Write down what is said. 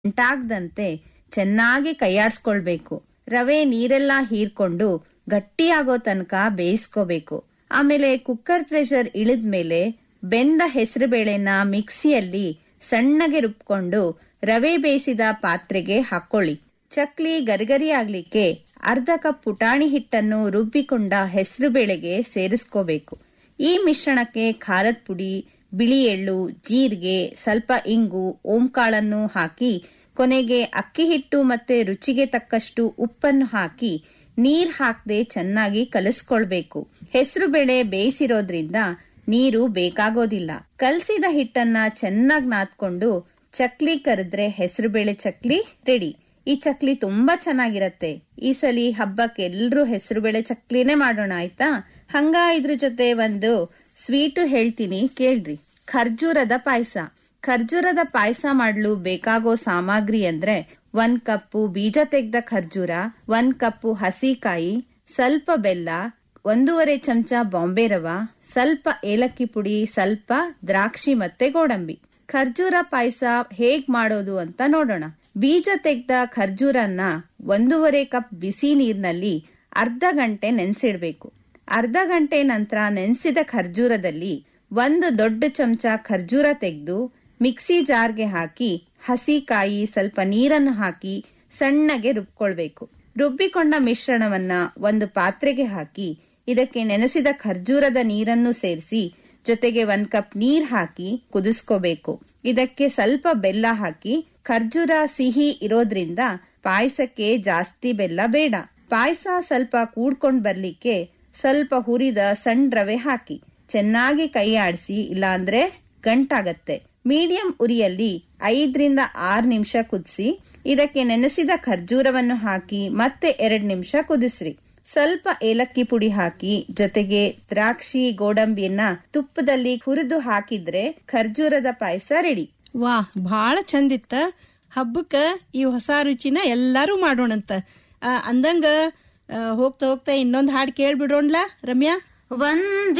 ಅಂಟಾಗ್ದಂತೆ ಚೆನ್ನಾಗಿ ಕೈಯಾಡ್ಸ್ಕೊಳ್ಬೇಕು ರವೆ ನೀರೆಲ್ಲ ಹೀರ್ಕೊಂಡು ಗಟ್ಟಿಯಾಗೋ ತನಕ ಬೇಯಿಸ್ಕೋಬೇಕು ಆಮೇಲೆ ಕುಕ್ಕರ್ ಪ್ರೆಷರ್ ಇಳಿದ್ಮೇಲೆ ಬೆಂದ ಹೆಸರುಬೇಳೆನ ಮಿಕ್ಸಿಯಲ್ಲಿ ಸಣ್ಣಗೆ ರುಬ್ಕೊಂಡು ರವೆ ಬೇಯಿಸಿದ ಪಾತ್ರೆಗೆ ಹಾಕೊಳ್ಳಿ ಚಕ್ಲಿ ಗರಿಗರಿ ಆಗ್ಲಿಕ್ಕೆ ಅರ್ಧ ಕಪ್ ಪುಟಾಣಿ ಹಿಟ್ಟನ್ನು ರುಬ್ಬಿಕೊಂಡ ಹೆಸರುಬೇಳೆಗೆ ಸೇರಿಸ್ಕೋಬೇಕು ಈ ಮಿಶ್ರಣಕ್ಕೆ ಖಾರದ ಪುಡಿ ಬಿಳಿ ಎಳ್ಳು ಜೀರಿಗೆ ಸ್ವಲ್ಪ ಇಂಗು ಓಂಕಾಳನ್ನು ಹಾಕಿ ಕೊನೆಗೆ ಅಕ್ಕಿ ಹಿಟ್ಟು ಮತ್ತೆ ರುಚಿಗೆ ತಕ್ಕಷ್ಟು ಉಪ್ಪನ್ನು ಹಾಕಿ ನೀರ್ ಹಾಕದೆ ಚೆನ್ನಾಗಿ ಕಲಿಸ್ಕೊಳ್ಬೇಕು ಹೆಸರುಬೇಳೆ ಬೇಯಿಸಿರೋದ್ರಿಂದ ನೀರು ಬೇಕಾಗೋದಿಲ್ಲ ಕಲಸಿದ ಹಿಟ್ಟನ್ನ ಚೆನ್ನಾಗಿ ನಾದ್ಕೊಂಡು ಚಕ್ಲಿ ಕರೆದ್ರೆ ಹೆಸರುಬೇಳೆ ಚಕ್ಲಿ ರೆಡಿ ಈ ಚಕ್ಲಿ ತುಂಬಾ ಚೆನ್ನಾಗಿರತ್ತೆ ಈ ಸಲಿ ಹಬ್ಬಕ್ಕೆ ಎಲ್ರೂ ಹೆಸರುಬೇಳೆ ಚಕ್ಲಿನೇ ಮಾಡೋಣ ಆಯ್ತಾ ಹಂಗ ಇದ್ರ ಜೊತೆ ಒಂದು ಸ್ವೀಟು ಹೇಳ್ತೀನಿ ಕೇಳ್ರಿ ಖರ್ಜೂರದ ಪಾಯಸ ಖರ್ಜೂರದ ಪಾಯಸ ಮಾಡಲು ಬೇಕಾಗೋ ಸಾಮಗ್ರಿ ಅಂದ್ರೆ ಒಂದ್ ಕಪ್ಪು ಬೀಜ ತೆಗ್ದ ಖರ್ಜೂರ ಒಂದ್ ಕಪ್ಪು ಹಸಿಕಾಯಿ ಸ್ವಲ್ಪ ಬೆಲ್ಲ ಒಂದೂವರೆ ಚಮಚ ಬಾಂಬೆ ರವ ಸ್ವಲ್ಪ ಏಲಕ್ಕಿ ಪುಡಿ ಸ್ವಲ್ಪ ದ್ರಾಕ್ಷಿ ಮತ್ತೆ ಗೋಡಂಬಿ ಖರ್ಜೂರ ಪಾಯಸ ಹೇಗ್ ಮಾಡೋದು ಅಂತ ನೋಡೋಣ ಬೀಜ ತೆಗ್ದ ಖರ್ಜೂರನ್ನ ಒಂದೂವರೆ ಕಪ್ ಬಿಸಿ ನೀರ್ನಲ್ಲಿ ಅರ್ಧ ಗಂಟೆ ನೆನ್ಸಿಡ್ಬೇಕು ಅರ್ಧ ಗಂಟೆ ನಂತರ ನೆನ್ಸಿದ ಖರ್ಜೂರದಲ್ಲಿ ಒಂದು ದೊಡ್ಡ ಚಮಚ ಖರ್ಜೂರ ತೆಗೆದು ಮಿಕ್ಸಿ ಜಾರ್ಗೆ ಹಾಕಿ ಹಸಿ ಕಾಯಿ ಸ್ವಲ್ಪ ನೀರನ್ನು ಹಾಕಿ ಸಣ್ಣಗೆ ರುಬ್ಕೊಳ್ಬೇಕು ರುಬ್ಬಿಕೊಂಡ ಮಿಶ್ರಣವನ್ನ ಒಂದು ಪಾತ್ರೆಗೆ ಹಾಕಿ ಇದಕ್ಕೆ ನೆನೆಸಿದ ಖರ್ಜೂರದ ನೀರನ್ನು ಸೇರಿಸಿ ಜೊತೆಗೆ ಒಂದ್ ಕಪ್ ನೀರ್ ಹಾಕಿ ಕುದಿಸ್ಕೋಬೇಕು ಇದಕ್ಕೆ ಸ್ವಲ್ಪ ಬೆಲ್ಲ ಹಾಕಿ ಖರ್ಜೂರ ಸಿಹಿ ಇರೋದ್ರಿಂದ ಪಾಯಸಕ್ಕೆ ಜಾಸ್ತಿ ಬೆಲ್ಲ ಬೇಡ ಪಾಯಸ ಸ್ವಲ್ಪ ಕೂಡ್ಕೊಂಡ್ ಬರ್ಲಿಕ್ಕೆ ಸ್ವಲ್ಪ ಹುರಿದ ಸಣ್ಣ ರವೆ ಹಾಕಿ ಚೆನ್ನಾಗಿ ಕೈ ಆಡಿಸಿ ಇಲ್ಲಾಂದ್ರೆ ಗಂಟಾಗತ್ತೆ ಮೀಡಿಯಂ ಉರಿಯಲ್ಲಿ ಐದರಿಂದ ಆರು ನಿಮಿಷ ಕುದಿಸಿ ಇದಕ್ಕೆ ನೆನೆಸಿದ ಖರ್ಜೂರವನ್ನು ಹಾಕಿ ಮತ್ತೆ ಎರಡ್ ನಿಮಿಷ ಕುದಿಸ್ರಿ ಸ್ವಲ್ಪ ಏಲಕ್ಕಿ ಪುಡಿ ಹಾಕಿ ಜೊತೆಗೆ ದ್ರಾಕ್ಷಿ ಗೋಡಂಬಿಯನ್ನ ತುಪ್ಪದಲ್ಲಿ ಹುರಿದು ಹಾಕಿದ್ರೆ ಖರ್ಜೂರದ ಪಾಯಸ ರೆಡಿ ವಾ ಭಾಳ ಚಂದಿತ್ತ ಹಬ್ಬಕ್ಕ ಈ ಹೊಸ ರುಚಿನ ಎಲ್ಲಾರು ಮಾಡೋಣಂತ ಆ, ಅಂದಂಗ ಆ, ಹೋಗ್ತಾ ಹೋಗ್ತಾ ಇನ್ನೊಂದ್ ಹಾಡ್ ಕೇಳ್ಬಿಡೋಣ್ಲಾ ರಮ್ಯಾ ಒಂದೇ